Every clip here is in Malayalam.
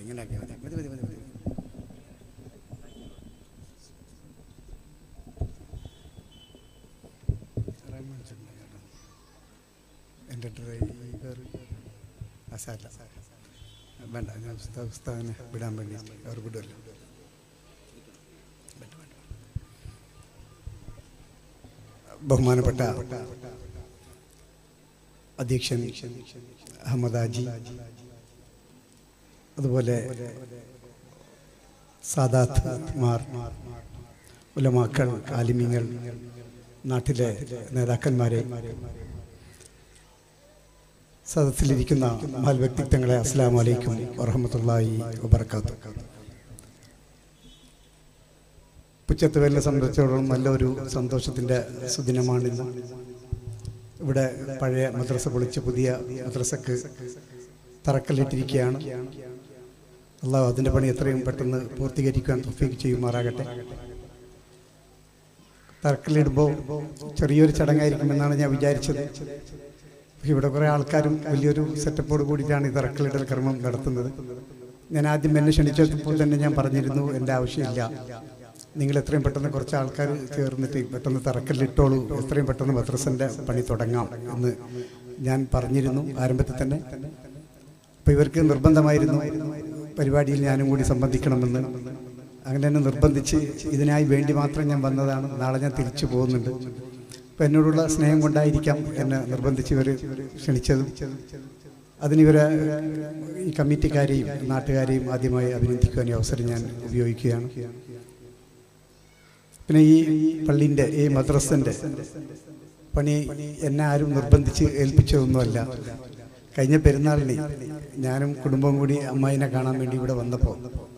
ഇങ്ങനെ ആക്കിയാൽ മതി മതി മതി മതി മതി റഹ്മാൻ ചുമ്മാ കേട്ടോ. എൻ്റെ ഡ്രൈവർ അസാല വേണ്ട ഞാൻ ഉസ്താ- ഉസ്താദിനെ വിടാൻ വേണ്ടി അവർ വിടുമല്ലോ വേണ്ട, വേണ്ട. ബഹുമാനപ്പെട്ട അധ്യക്ഷൻ അഹമ്മദ് ആജി അതുപോലെ സാദാത്ത് മാർ ഉലമാക്കൾ ആലിമ്യങ്ങൾ നാട്ടിലെ നേതാക്കന്മാരെ സദസ്സിലിരിക്കുന്ന മഹൽ വ്യക്തിത്വങ്ങളെ അസ്സാം വലൈക്കും വറഹമത്തല്ലാഹി വബർക്കാത്തു പുച്ചത്തുവേലിനെ സംബന്ധിച്ചിടത്തോളം നല്ലൊരു സന്തോഷത്തിൻ്റെ സുദിനമാണിന്ന് ഇവിടെ പഴയ മദ്രസ പൊളിച്ച് പുതിയ മദ്രസക്ക് തറക്കല്ലിട്ടിരിക്കുകയാണ് അള്ളാഹു അതിൻ്റെ പണി എത്രയും പെട്ടെന്ന് പൂർത്തീകരിക്കാൻ തൊഫീക്ക് ചെയ്യുമാറാകട്ടെ തറക്കല്ലിടുമ്പോൾ ചെറിയൊരു ചടങ്ങായിരിക്കുമെന്നാണ് ഞാൻ വിചാരിച്ചത് പക്ഷേ ഇവിടെ കുറേ ആൾക്കാരും വലിയൊരു സെറ്റപ്പോട് കൂടിയിട്ടാണ് ഈ തറക്കല്ലിടൽ കർമ്മം നടത്തുന്നത് ഞാൻ ആദ്യം എന്നെ ക്ഷണിച്ചപ്പോൾ തന്നെ ഞാൻ പറഞ്ഞിരുന്നു എൻ്റെ ആവശ്യമില്ല നിങ്ങൾ എത്രയും പെട്ടെന്ന് കുറച്ച് ആൾക്കാർ ചേർന്നിട്ട് പെട്ടെന്ന് തറക്കല്ലിട്ടോളൂ എത്രയും പെട്ടെന്ന് മദ്രസൻ്റെ പണി തുടങ്ങാം എന്ന് ഞാൻ പറഞ്ഞിരുന്നു ആരംഭത്തിൽ തന്നെ അപ്പോൾ ഇവർക്ക് നിർബന്ധമായിരുന്നു പരിപാടിയിൽ ഞാനും കൂടി സംബന്ധിക്കണമെന്ന് അങ്ങനെ തന്നെ നിർബന്ധിച്ച് ഇതിനായി വേണ്ടി മാത്രം ഞാൻ വന്നതാണ് നാളെ ഞാൻ തിരിച്ചു പോകുന്നുണ്ട് അപ്പം എന്നോടുള്ള സ്നേഹം കൊണ്ടായിരിക്കാം എന്നെ നിർബന്ധിച്ച് ഇവർ ക്ഷണിച്ചതും അതിനിവരെ ഈ കമ്മിറ്റിക്കാരെയും നാട്ടുകാരെയും ആദ്യമായി അഭിനന്ദിക്കുവാൻ ഈ അവസരം ഞാൻ ഉപയോഗിക്കുകയാണ് പിന്നെ ഈ പള്ളിൻ്റെ ഈ മദ്രസൻ്റെ പണി എന്നെ ആരും നിർബന്ധിച്ച് ഏൽപ്പിച്ചതൊന്നുമല്ല കഴിഞ്ഞ പെരുന്നാളിന് ഞാനും കുടുംബവും കൂടി അമ്മായിനെ കാണാൻ വേണ്ടി ഇവിടെ വന്നപ്പോൾ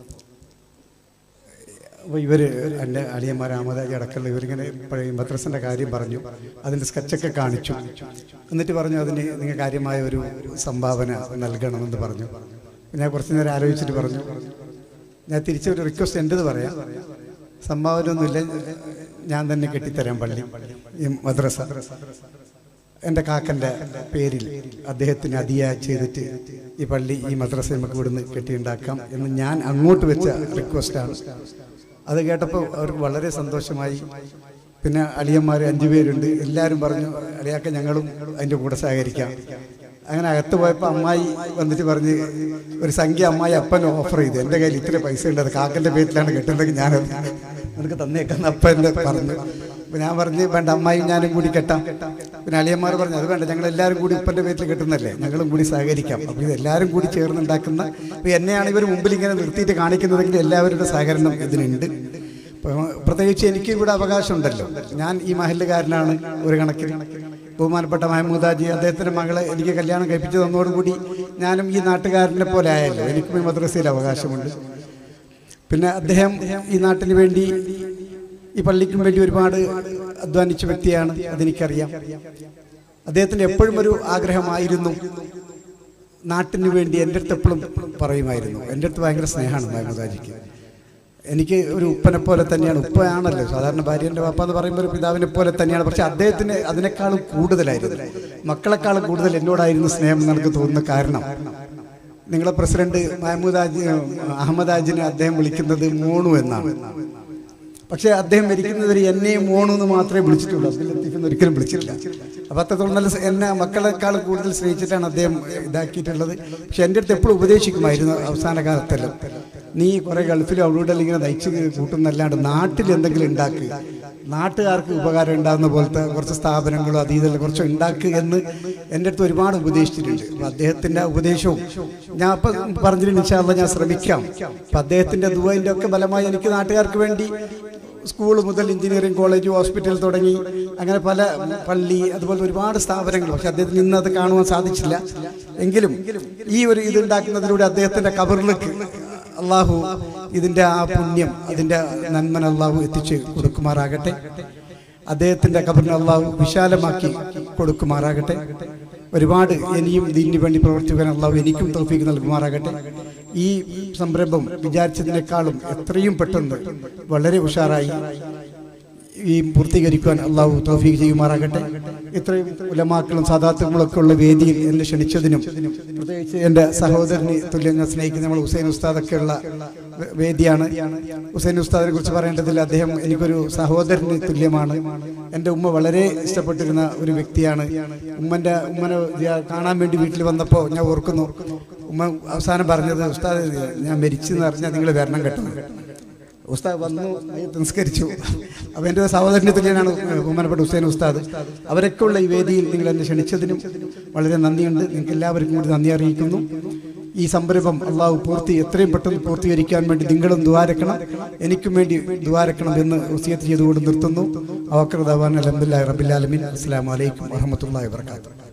അപ്പോൾ ഇവർ എൻ്റെ അളിയന്മാർ ആമതാജി അടക്കമുള്ള ഇവരിങ്ങനെ പഴയ മദ്രസൻ്റെ കാര്യം പറഞ്ഞു അതിൻ്റെ സ്കെച്ചൊക്കെ കാണിച്ചു എന്നിട്ട് പറഞ്ഞു അതിന് നിങ്ങൾ കാര്യമായ ഒരു സംഭാവന നൽകണമെന്ന് പറഞ്ഞു ഞാൻ കുറച്ച് നേരം ആലോചിച്ചിട്ട് പറഞ്ഞു ഞാൻ തിരിച്ചൊരു റിക്വസ്റ്റ് എൻ്റെത് പറയാം സംഭാവന ഒന്നുമില്ല ഞാൻ തന്നെ കെട്ടിത്തരാം പള്ളി ഈ മദ്രസ എൻ്റെ കാക്കൻ്റെ പേരിൽ അദ്ദേഹത്തിന് അതിയായി ചെയ്തിട്ട് ഈ പള്ളി ഈ മദ്രസ നമുക്ക് ഇവിടുന്ന് കെട്ടിയുണ്ടാക്കാം എന്ന് ഞാൻ അങ്ങോട്ട് വെച്ച റിക്വസ്റ്റാണ് അത് കേട്ടപ്പോൾ അവർക്ക് വളരെ സന്തോഷമായി പിന്നെ അളിയന്മാർ അഞ്ചു പേരുണ്ട് എല്ലാവരും പറഞ്ഞു അളിയാക്ക ഞങ്ങളും അതിൻ്റെ കൂടെ സഹകരിക്കാം അങ്ങനെ അകത്ത് പോയപ്പോൾ അമ്മായി വന്നിട്ട് പറഞ്ഞ് ഒരു സംഖ്യ അമ്മായി അപ്പൻ ഓഫർ ചെയ്തു എൻ്റെ കയ്യിൽ ഇത്ര പൈസ ഉണ്ട് അത് കാക്കൻ്റെ പേരിലാണ് കെട്ടുണ്ടെങ്കിൽ ഞാനത് നിനക്ക് തന്നേക്കുന്ന അപ്പൻ എന്ന് പറഞ്ഞു അപ്പോൾ ഞാൻ പറഞ്ഞ് വേണ്ട അമ്മായും ഞാനും കൂടി കെട്ടാം പിന്നെ അളിയന്മാർ പറഞ്ഞു അത് വേണ്ട ഞങ്ങൾ എല്ലാവരും കൂടി ഉപ്പൻ്റെ പേരിൽ കെട്ടുന്നല്ലേ ഞങ്ങളും കൂടി സഹകരിക്കാം അപ്പോൾ ഇത് എല്ലാവരും കൂടി ചേർന്നുണ്ടാക്കുന്ന അപ്പോൾ എന്നെയാണ് ഇവർ മുമ്പിൽ ഇങ്ങനെ നിർത്തിയിട്ട് കാണിക്കുന്നതെങ്കിൽ എല്ലാവരുടെ സഹകരണം ഇതിനുണ്ട് അപ്പോൾ പ്രത്യേകിച്ച് എനിക്ക് ഇവിടെ അവകാശമുണ്ടല്ലോ ഞാൻ ഈ മഹല്ലുകാരനാണ് ഒരു കണക്കിന് ബഹുമാനപ്പെട്ട മഹമ്മൂദാജി അദ്ദേഹത്തിൻ്റെ മകളെ എനിക്ക് കല്യാണം കഴിപ്പിച്ചു തന്നതോടുകൂടി ഞാനും ഈ നാട്ടുകാരനെ പോലെ ആയല്ലോ എനിക്കും ഈ മദ്രസയിൽ അവകാശമുണ്ട് പിന്നെ അദ്ദേഹം ഈ നാട്ടിന് വേണ്ടി ഈ പള്ളിക്കും വേണ്ടി ഒരുപാട് അധ്വാനിച്ച വ്യക്തിയാണ് അതെനിക്കറിയാം അദ്ദേഹത്തിന് എപ്പോഴും ഒരു ആഗ്രഹമായിരുന്നു നാട്ടിന് വേണ്ടി എൻ്റെ അടുത്ത് എപ്പോഴും പറയുമായിരുന്നു എൻ്റെ അടുത്ത് ഭയങ്കര സ്നേഹമാണ് മഹമ്മദാജിക്ക് എനിക്ക് ഒരു ഉപ്പനെ പോലെ തന്നെയാണ് ഉപ്പയാണല്ലോ സാധാരണ ഭാര്യൻ്റെ വാപ്പ എന്ന് പറയുമ്പോൾ ഒരു പിതാവിനെ പോലെ തന്നെയാണ് പക്ഷെ അദ്ദേഹത്തിന് അതിനേക്കാളും കൂടുതലായിരുന്നു മക്കളെക്കാളും കൂടുതൽ എന്നോടായിരുന്നു സ്നേഹം എന്ന് എനിക്ക് തോന്നുന്ന കാരണം നിങ്ങളെ പ്രസിഡന്റ് മഹമ്മൂദ് ആജി അഹമ്മദ് ആജിനെ അദ്ദേഹം വിളിക്കുന്നത് മോണു എന്നാണ് പക്ഷേ അദ്ദേഹം മരിക്കുന്നവരെ എന്നെയും മോണു എന്ന് മാത്രമേ വിളിച്ചിട്ടുള്ളൂ അബ്ദുൽ ലത്തീഫ് എന്ന് ഒരിക്കലും വിളിച്ചിട്ടില്ല അപ്പം അത്രത്തോളം നല്ല സ് എന്നെ മക്കളെക്കാൾ കൂടുതൽ സ്നേഹിച്ചിട്ടാണ് അദ്ദേഹം ഇതാക്കിയിട്ടുള്ളത് പക്ഷെ എൻ്റെ അടുത്ത് എപ്പോഴും ഉപദേശിക്കുമായിരുന്നു അവസാന കാലത്തെല്ലാം നീ കുറെ ഗൾഫിലും അവിടെ ഇങ്ങനെ നയിച്ച് കൂട്ടുന്നല്ലാണ്ട് നാട്ടിൽ എന്തെങ്കിലും ഉണ്ടാക്കുക നാട്ടുകാർക്ക് ഉപകാരം ഉണ്ടാകുന്ന പോലത്തെ കുറച്ച് സ്ഥാപനങ്ങളോ അതീതല്ലോ കുറച്ചോ ഉണ്ടാക്കുക എന്ന് എൻ്റെ അടുത്ത് ഒരുപാട് ഉപദേശിച്ചിട്ടുണ്ട് അപ്പം അദ്ദേഹത്തിൻ്റെ ഉപദേശവും ഞാൻ അപ്പം പറഞ്ഞിട്ടുണ്ട് ഇൻഷാല്ല ഞാൻ ശ്രമിക്കാം അപ്പം അദ്ദേഹത്തിൻ്റെ ദുബൈൻ്റെ ഒക്കെ ഫലമായി എനിക്ക് നാട്ടുകാർക്ക് വേണ്ടി സ്കൂൾ മുതൽ എഞ്ചിനീയറിംഗ് കോളേജ് ഹോസ്പിറ്റൽ തുടങ്ങി അങ്ങനെ പല പള്ളി അതുപോലെ ഒരുപാട് സ്ഥാപനങ്ങൾ പക്ഷെ അദ്ദേഹത്തിന് ഇന്ന് അത് കാണുവാൻ സാധിച്ചില്ല എങ്കിലും ഈ ഒരു ഇത് ഉണ്ടാക്കുന്നതിലൂടെ അദ്ദേഹത്തിന്റെ കബറിലേക്ക് അള്ളാഹു ഇതിന്റെ ആ പുണ്യം ഇതിന്റെ നന്മൻ അള്ളാഹു എത്തിച്ച് കൊടുക്കുമാറാകട്ടെ അദ്ദേഹത്തിന്റെ കബറിനെ അള്ളാഹു വിശാലമാക്കി കൊടുക്കുമാറാകട്ടെ ഒരുപാട് ഇനിയും ഇതിന് വേണ്ടി പ്രവർത്തിക്കാൻ അള്ളാഹു എനിക്കും തോഫീക്ക് നൽകുമാറാകട്ടെ ഈ സംരംഭം വിചാരിച്ചതിനേക്കാളും എത്രയും പെട്ടെന്ന് വളരെ ഉഷാറായി ഈ പൂർത്തീകരിക്കുവാൻ അള്ളാഹു തൗഫീഖ് ചെയ്യുമാറാകട്ടെ ഇത്രയും ഉലമാക്കളും സാധാത്തുക്കളൊക്കെ ഉള്ള വേദിയിൽ എന്നെ ക്ഷണിച്ചതിനും പ്രത്യേകിച്ച് എൻ്റെ സഹോദരന് തുല്യം ഞാൻ സ്നേഹിക്കുന്ന നമ്മൾ ഹുസൈൻ ഉസ്താദൊക്കെ ഉള്ള വേ- വേദിയാണ് ഹുസൈൻ ഉസ്താദിനെ കുറിച്ച് പറയേണ്ടതിൽ അദ്ദേഹം എനിക്കൊരു സഹോദരന് തുല്യമാണ് എൻ്റെ ഉമ്മ വളരെ ഇഷ്ടപ്പെട്ടിരുന്ന ഒരു വ്യക്തിയാണ് ഉമ്മൻ്റെ ഉമ്മനെ ഞാൻ കാണാൻ വേണ്ടി വീട്ടിൽ വന്നപ്പോൾ ഞാൻ ഓർക്കുന്നു ഉമ്മ അവസാനം പറഞ്ഞത് ഉസ്താദ് ഞാൻ മരിച്ചെന്ന് പറഞ്ഞാൽ നിങ്ങൾ വരണം കേട്ടോ ഉസ്താദ് വന്നു മയ്യത്ത് നിസ്കരിച്ചു അപ്പോൾ എൻ്റെ സഹോദരൻ്റെ തുല്യനാണ് ബഹുമാനപ്പെട്ട ഹുസൈൻ ഉസ്താദ് അവരൊക്കെ ഉള്ള ഈ വേദിയിൽ നിങ്ങൾ എന്നെ ക്ഷണിച്ചതിനും വളരെ നന്ദിയുണ്ട് നിങ്ങൾക്ക് എല്ലാവർക്കും കൂടി നന്ദി അറിയിക്കുന്നു ഈ സംരംഭം അള്ളാഹു പൂർത്തി എത്രയും പെട്ടെന്ന് പൂർത്തീകരിക്കാൻ വേണ്ടി നിങ്ങളും ദ്വാരക്കണം എനിക്കും വേണ്ടി ദ്വാരക്കണം എന്ന് വസിയത്ത് ചെയ്തുകൊണ്ട് നിർത്തുന്നു അവക്രദാൻ അലഹമുല്ലാ റബിലാലമിൻ അസ്സാം വലൈക്കും വാഹമത്തല്ലാ വാത്തു